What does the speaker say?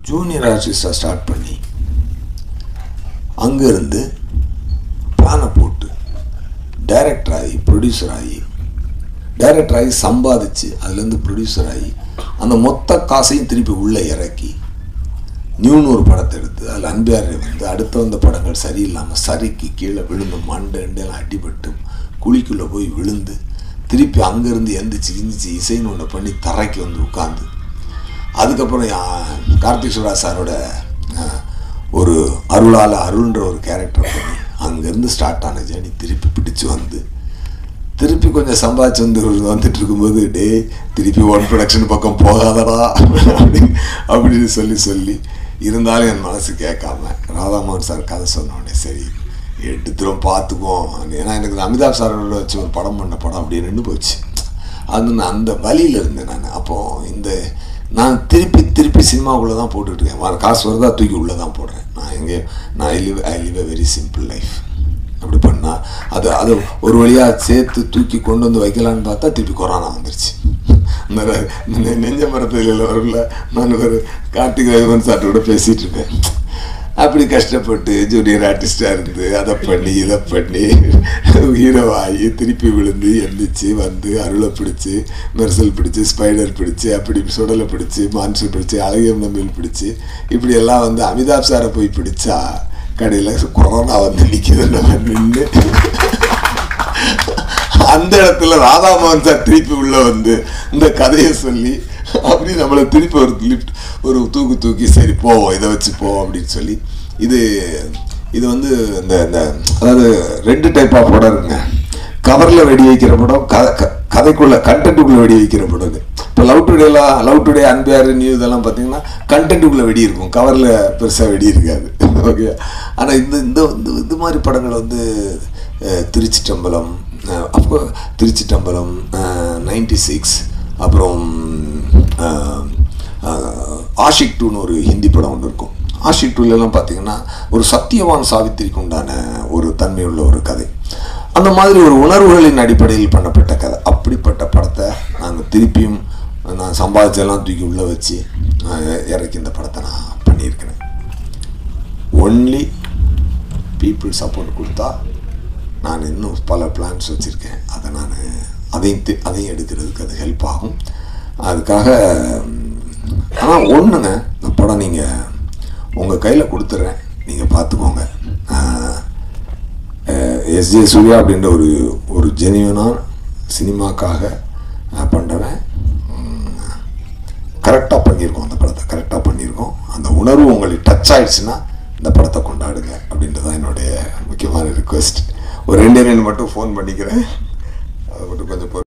junior ஆர்டிஸ்டாக start பண்ணி அங்கேருந்து பிளானை போட்டு டைரக்டர் ஆகி ப்ரொடியூசர் ஆகி டைரக்டர் ஆகி சம்பாதிச்சு அதுலேருந்து ப்ரொடியூசர் ஆகி அந்த மொத்த காசையும் திருப்பி உள்ளே இறக்கி நியூன்னு ஒரு படத்தை எடுத்து அதில் அன்பியார் வந்து அடுத்த வந்த படங்கள் சரியில்லாமல் சரிக்கு கீழே விழுந்து மண்டை எண்டெல்லாம் அடிபட்டு குழிக்குள்ளே போய் விழுந்து திருப்பி அங்கேருந்து எந்திரிச்சு கிந்திச்சு இசைன்னு ஒன்று பண்ணி தரைக்கு வந்து உட்காந்து அதுக்கப்புறம் யா- கார்த்திக் சுப்ராஜ் சாரோட அஹ், ஒரு அருளால் அருள்ன்ற ஒரு கேரக்டர் பண்ணி அங்கேருந்து ஸ்டார்ட் ஆன ஜேர்னி திருப்பி பிடிச்சு வந்து திருப்பி கொஞ்சம் சம்பாதிச்சு வந்து வந்துட்டு இருக்கும்போது டே திருப்பி ஒன் ப்ரொடக்ஷன் பக்கம் போகாதடா அப்படி அப்படின்னு சொல்லி சொல்லி இருந்தாலும் என் மனசு கேட்காம ராதாமோகன் சார் கதை சொன்ன உடனே சரி எடுத்துரும் பார்த்துக்குவோம் ஏன்னா எனக்கு இந்த அமிதாப் சாரோட வச்சு ஒரு படம் பண்ண படம் அப்படியே நின்று போச்சு அது நான் அந்த வழியில் இருந்தேன் நான் அப்போது இந்த நான் திருப்பி திருப்பி சினிமாவுக்குள்ளே தான் போட்டுட்டு இருக்கேன் வர காசு வருதா தூக்கி உள்ளே தான் போடுறேன் நான் எங்கே நான் I live I live a very simple life அப்படி பண்ணால் அது அது ஒரு வழியாக சேர்த்து தூக்கி கொண்டு வந்து வைக்கலான்னு பார்த்தா திருப்பி கொரோனா வந்துருச்சு இந்த ர- நெ- நெஞ்ச மரத்தில் வரல நான் ஒரு கார்த்திக் ரவிவன் சார்ட்ட கூட பேசிகிட்டு இருப்பேன் அப்படி கஷ்டப்பட்டு ஜூனியர் ஆர்டிஸ்டாக இருந்து அதை பண்ணி இதை பண்ணி ஹீரோவாகி திருப்பி விழுந்து எந்திரிச்சு வந்து அருளை பிடிச்சி மெர்சல் பிடிச்சி ஸ்பைடர் பிடிச்சி அப்படி சுடலை பிடிச்சி மான்சூன் பிடிச்சி அழகியம் நம்பில் பிடிச்சி இப்படி எல்லாம் வந்து அமிதாப் சாரை போய் பிடிச்சா கடையில் கொரோனா வந்து நிற்கிதுன்னு நின்று அந்த இடத்துல ராதாமோகன் சார் திருப்பி உள்ள வந்து இந்த கதையை சொல்லி அப்படி நம்மளை திருப்பி ஒரு லிஃப்ட் ஒரு தூக்கு தூக்கி சரி போவோம் இதை வச்சு போவோம் அப்படின்னு சொல்லி இது இது வந்து இந்த இந்த அதாவது ரெண்டு டைப் ஆஃப் படம் இருக்குங்க கவரில் வெடி வைக்கிற படம் க- க- கதைக்குள்ள கண்டென்ட்டுக்குள்ள வெடி வைக்கிற படம் இது இப்போ லவ் டுடேலாம் லவ் டுடே அன்பியார் நியூ இதெல்லாம் பார்த்தீங்கன்னா கண்டென்ட்டுக்குள்ள வெடி இருக்கும் கவரில் பெருசாக வெடி இருக்காது ஓகே ஆனால் இந்த இந்த இந்த இது மாதிரி படங்கள் வந்து அஹ், திருச்சிட்டம்பலம் அப்போ திருச்சிட்டம்பலம் நைன்டி சிக்ஸ் அப்புறம் அஹ், அஹ், ஆஷிக் டூன்னு ஒரு ஹிந்தி படம் ஒன்று இருக்கும் ஆஷிக் டூலெலாம் பார்த்தீங்கன்னா ஒரு சத்தியவான் சாவித்திரிக்கு உண்டான ஒரு தன்மையுள்ள ஒரு கதை அந்த மாதிரி ஒரு உணர்வுகளின் அடிப்படையில் பண்ணப்பட்ட கதை அப்படிப்பட்ட படத்தை நாங்கள் திருப்பியும் நான் சம்பாதிச்செல்லாம் தூக்கி உள்ளே வச்சு நான் இறக்கி இந்த படத்தை நான் பண்ணியிருக்கிறேன் ஒன்லி பீப்புள் சப்போர்ட் கொடுத்தா நான் இன்னும் பல பிளான்ஸ் வச்சுருக்கேன் அதை நான் அதையும் தி- அதையும் எடுக்கிறதுக்கு அது ஹெல்ப் ஆகும் அதுக்காக ஆனால் ஒன்றுங்க இந்த படம் நீங்கள் உங்கள் கையில் கொடுத்துட்றேன் நீங்கள் பார்த்துக்கோங்க எஸ்ஜே சூர்யா அப்படின்ற ஒரு ஒரு ஜெனியூனான சினிமாக்காக நான் பண்ணுறவன் கரெக்டாக பண்ணியிருக்கோம் அந்த படத்தை கரெக்டாக பண்ணியிருக்கோம் அந்த உணர்வு உங்களுக்கு டச் ஆயிடுச்சுன்னா இந்த படத்தை கொண்டாடுங்க அப்படின்றது தான் என்னுடைய முக்கியமான ரிக்வெஸ்ட் ஒரு ரெண்டே ரெண்டு மட்டும் ஃபோன் பண்ணிக்கிறேன் அதை மட்டும் கொஞ்சம் பொறு